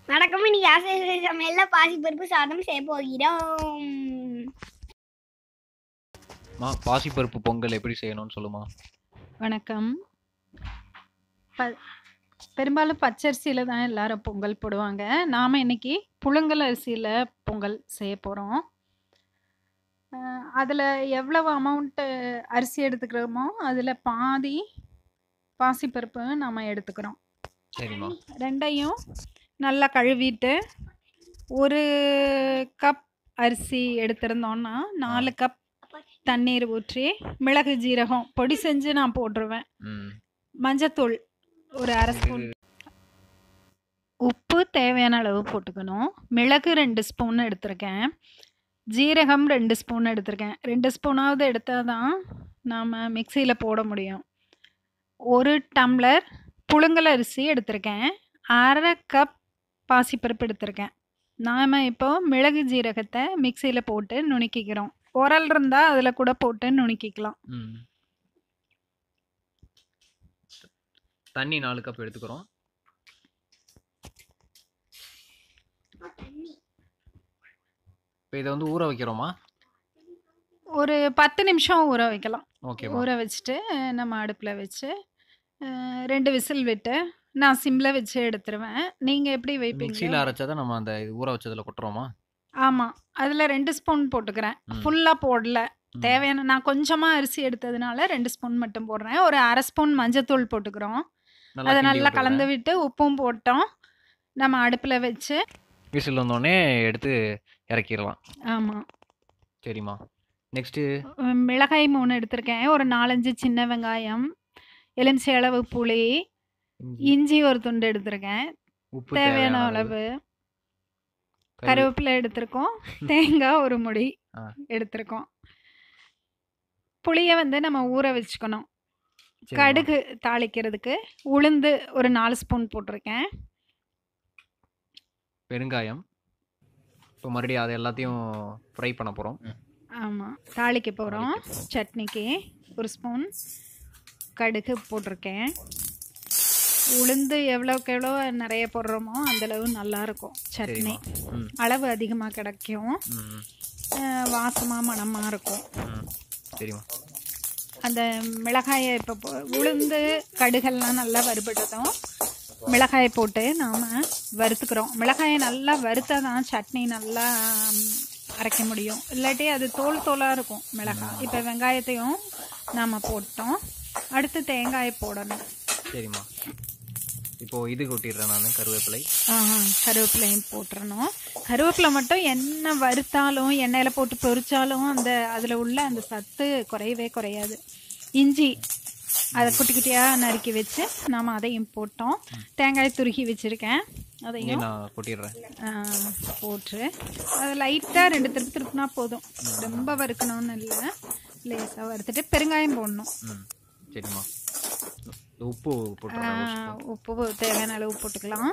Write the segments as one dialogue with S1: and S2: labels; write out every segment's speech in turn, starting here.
S1: வணக்கம் இன்னைக்கு ஆசை சமையல்ல பாசிப்பருப்பு சாதம் செய்ய போகிறோம்
S2: மா பாசிப்பருப்பு பொங்கல் எப்படி செய்யணும்னு சொல்லுமா
S3: வணக்கம் ப பெரும்பாலும் பச்சரிசியில் தான் எல்லாரும் பொங்கல் போடுவாங்க நாம் இன்னைக்கு புழுங்கல் அரிசியில் பொங்கல் செய்ய போகிறோம் அதில் எவ்வளவு அமௌண்ட்டு அரிசி எடுத்துக்கிறோமோ அதில் பாதி பாசிப்பருப்பு நாம் எடுத்துக்கிறோம்
S2: சரிம்மா
S3: ரெண்டையும் நல்லா கழுவிட்டு ஒரு கப் அரிசி எடுத்திருந்தோன்னா நாலு கப் தண்ணீர் ஊற்றி மிளகு ஜீரகம் பொடி செஞ்சு நான் போட்டுருவேன்
S2: ம்
S3: மஞ்சத்தூள் ஒரு அரை ஸ்பூன் உப்பு தேவையான அளவு போட்டுக்கணும் மிளகு ரெண்டு ஸ்பூன் எடுத்திருக்கேன் ஜீரகம் ரெண்டு ஸ்பூன் எடுத்திருக்கேன் ரெண்டு ஸ்பூனாவது எடுத்தால் தான் நாம் மிக்சியில் போட முடியும் ஒரு டம்ளர் புழுங்கல் அரிசி எடுத்திருக்கேன் அரை கப் பாசிப்பருப்பு எடுத்திருக்கேன் நாம் இப்போ மிளகு ஜீரகத்தை மிக்சியில் போட்டு நுணுக்கிக்கிறோம் உரல் இருந்தால் அதில் கூட போட்டு நுணுக்கிக்கலாம்
S2: ம் தண்ணி நாலு கப் எடுத்துக்கிறோம் இப்போ இதை வந்து ஊற வைக்கிறோமா
S3: ஒரு பத்து நிமிஷம் ஊற வைக்கலாம்
S2: ஓகேவா
S3: ஊற வச்சுட்டு நம்ம அடுப்பில் வச்சு அஹ், ரெண்டு விசில் விட்டு நான் சிம்மில் வச்சு எடுத்துருவேன் நீங்கள் எப்படி வைப்பீங்க
S2: மிக்சியில் அரைச்சதை நம்ம அந்த இது ஊற வச்சதில் கொட்டுறோமா
S3: ஆமாம் அதில் ரெண்டு ஸ்பூன் போட்டுக்கிறேன்
S2: ம்.
S3: ஃபுல்லாக போடல
S2: ம்.
S3: தேவையான நான் கொஞ்சமாக அரிசி எடுத்ததுனால ரெண்டு ஸ்பூன் மட்டும் போடுறேன் ஒரு அரை ஸ்பூன் மஞ்சத்தூள் போட்டுக்கிறோம் அதை
S2: கிண்டி
S3: நல்லா
S2: விட்டுருங்க.
S3: கலந்து விட்டு உப்பும் போட்டோம் நம்ம அடுப்பில் வச்சு
S2: விசில் வந்தோடனே எடுத்து இறக்கிடலாம்
S3: ஆமாம்
S2: சரிம்மா நெக்ஸ்ட்டு
S3: மிளகாய் மூணு எடுத்திருக்கேன் ஒரு நாலஞ்சு சின்ன வெங்காயம் எலுமிச்சை அளவு புளி இஞ்சி ஒரு துண்டு எடுத்திருக்கேன்
S2: உப்பு
S3: தேவையான அளவு
S2: கருவே-
S3: கருவேப்பிலை எடுத்திருக்கோம் தேங்காய் ஒரு முடி
S2: ஆ.
S3: எடுத்திருக்கோம் புளியை வந்து நம்ம ஊற வச்சுக்கணும்
S2: சரிம்மா.
S3: கடுகு தாளிக்கிறதுக்கு உளுந்து ஒரு நாலு ஸ்பூன் போட்டிருக்கேன்
S2: பெருங்காயம் இப்போ மறுபடியும் அதை எல்லாத்தையும் ஃப்ரை பண்ண போகிறோம்
S3: ஆமாம் தாளிக்க போகிறோம் சட்னிக்கு ஒரு ஸ்பூன் கடுகு போட்டிருக்கேன் உளுந்து எவ்வளோக்கு எவ்வளோ நிறைய போடுறோமோ அந்தளவு நல்லாயிருக்கும் சட்னி
S2: சரிம்மா ம்
S3: அளவு அதிகமாக கிடைக்கும்
S2: ம்
S3: வாசமாக மணமாக இருக்கும்
S2: ம் சரிம்மா
S3: அந்த மிளகாயை இப்போ போ- உளுந்து கடுகெல்லாம் நல்லா வறுபட்டதும் மிளகாயை போட்டு நாம் வறுத்துக்கிறோம் மிளகாயை நல்லா வறுத்தா தான் சட்னி நல்லா ம், அரைக்க முடியும் இல்லாட்டி அது தோல் தோலாக இருக்கும் மிளகாய் இப்போ வெங்காயத்தையும் நாம் போட்டோம் அடுத்து தேங்காயை போடணும்
S2: சரிம்மா இப்போ இது கொட்டிடுறேன் நான் கருவேப்பிலை
S3: ஆஹா, கருவேப்பிலையும் போட்டுறணும் கருவேப்பிலை மட்டும் எண்ணெய் வறுத்தாலும் எண்ணெயில் போட்டு பொரிச்சாலும் அந்த அதில் உள்ள அந்த சத்து குறையவே குறையாது இஞ்சி அதை குட்டி குட்டியாக நறுக்கி வச்சு நாம் அதையும் போட்டோம் தேங்காய் துருகி வச்சுருக்கேன்
S2: இங்கே
S3: அதையும்
S2: நான் கொட்டிடுறேன்
S3: ஆ, போட்டு அதை லைட்டாக ரெண்டு திருப்பு திருப்புனா போதும் ரொம்ப வறுக்கணும்னு இல்லை லேசாக வறுத்துட்டு பெருங்காயம் போடணும்
S2: ம் சரிம்மா இந்த உப்பு
S3: ஆ,
S2: போட்டுறேன் ஒரு spoon.
S3: உப்பு தேவையான அளவு போட்டுக்கலாம்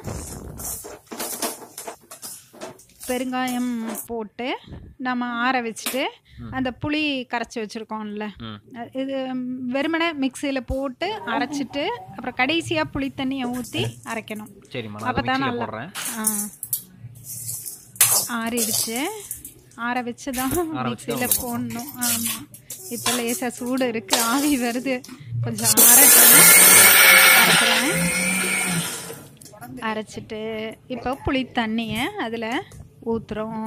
S3: பெருங்காயம் போட்டு நம்ம ஆற வச்சுட்டு அந்த புளி கரைச்சி வச்சுருக்கோம்ல
S2: ம்
S3: இது வெறுமனே மிக்சியில் போட்டு அரைச்சிட்டு அப்புறம் கடைசியாக புளி தண்ணியை ஊற்றி அரைக்கணும்
S2: சரிம்மா நான் அதை
S3: அப்பதான்
S2: மிக்சியில்
S3: நல்லா-
S2: போடுறேன்
S3: ஆ. ஆறிடுச்சு ஆற வச்சு தான்
S2: ஆற வச்சு தான்
S3: மிக்சியில்
S2: உள்ள
S3: போடணும் ஆமாம் இப்போ லேசாக சூடு இருக்கு ஆவி வருது கொஞ்சம் ஆறட்டும் அரைக்கிறேன் அரைச்சிட்டு இப்போ புளி தண்ணியை அதில் ஊற்றுறோம்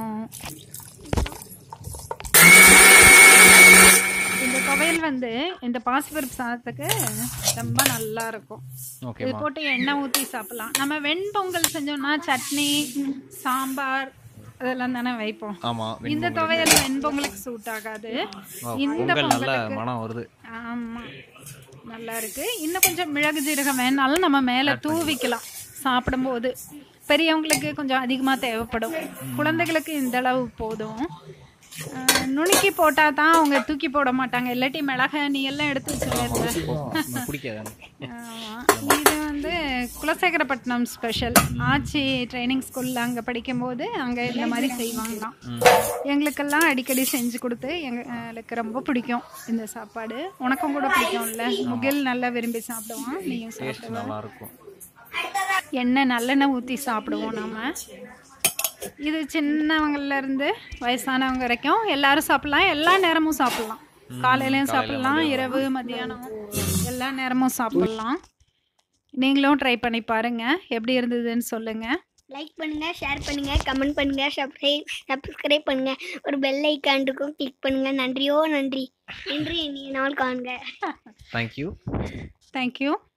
S3: இந்த துவையல் வந்து இந்த பாசிப்பருப்பு சாதத்துக்கு ரொம்ப நல்லா இருக்கும் இது
S2: ஓகேம்மா
S3: போட்டு எண்ணெய் ஊற்றி சாப்பிடலாம் நம்ம வெண்பொங்கல் செஞ்சோம்னா சட்னி சாம்பார் அதெல்லாம் தானே வைப்போம்
S2: ஆமாம்
S3: இந்த துவையல் வெண்பொங்கலுக்கு சூட் ஆகாது இந்த
S2: பொங்கல் நல்ல
S3: பொங்கலுக்கு
S2: மனம் வருது
S3: ஆமா நல்லா இருக்கு இன்னும் கொஞ்சம் மிளகு ஜீரகம் வேணாலும் நம்ம மேலே தூவிக்கலாம் சாப்பிடும்போது பெரியவங்களுக்கு கொஞ்சம் அதிகமாக தேவைப்படும் குழந்தைகளுக்கு இந்த அளவு போதும் அஹ், நுணுக்கி போட்டால் தான் அவங்க தூக்கி போட மாட்டாங்க இல்லாட்டி மிளகை நீ எல்லாம் எடுத்து வச்சுருவேன்
S2: பிடிக்காது எனக்கு.
S3: ஆமா. இது வந்து குலசேகரப்பட்டினம் ஸ்பெஷல் ஆச்சி ட்ரைனிங் ஸ்கூலில் அங்கே படிக்கும்போது அங்கே இந்த மாதிரி செய்வாங்களாம்
S2: ம்
S3: எங்களுக்கெல்லாம் அடிக்கடி செஞ்சு கொடுத்து எங்களுக்கு ரொம்ப பிடிக்கும் இந்த சாப்பாடு உனக்கும் கூட பிடிக்கும்ல முகில் நல்லா விரும்பி சாப்பிடுவான் நீயும்
S2: டேஸ்ட்
S3: சாப்பிடுவ
S2: நல்லா இருக்கும்
S3: எண்ணெய் நல்லெண்ணெய் ஊற்றி சாப்பிடுவோம் நம்ம இது சின்னவங்கள்ல இருந்து வயசானவங்க வரைக்கும் எல்லாரும் சாப்பிடலாம் எல்லா நேரமும் சாப்பிடலாம் காலையிலையும் சாப்பிடலாம் இரவு மத்தியானம் எல்லா நேரமும் சாப்பிடலாம் நீங்களும் ட்ரை பண்ணி பாருங்க எப்படி இருந்ததுன்னு சொல்லுங்க
S1: லைக் பண்ணுங்க ஷேர் பண்ணுங்க கமெண்ட் பண்ணுங்க சப்ஸ்கிரைப் சப்ஸ்கிரைப் பண்ணுங்க ஒரு பெல் ஐக்கான் இருக்கும் கிளிக் பண்ணுங்க நன்றியோ நன்றி இன்று இனிய நாள் காண்க
S2: தேங்க்யூ
S3: தேங்க்யூ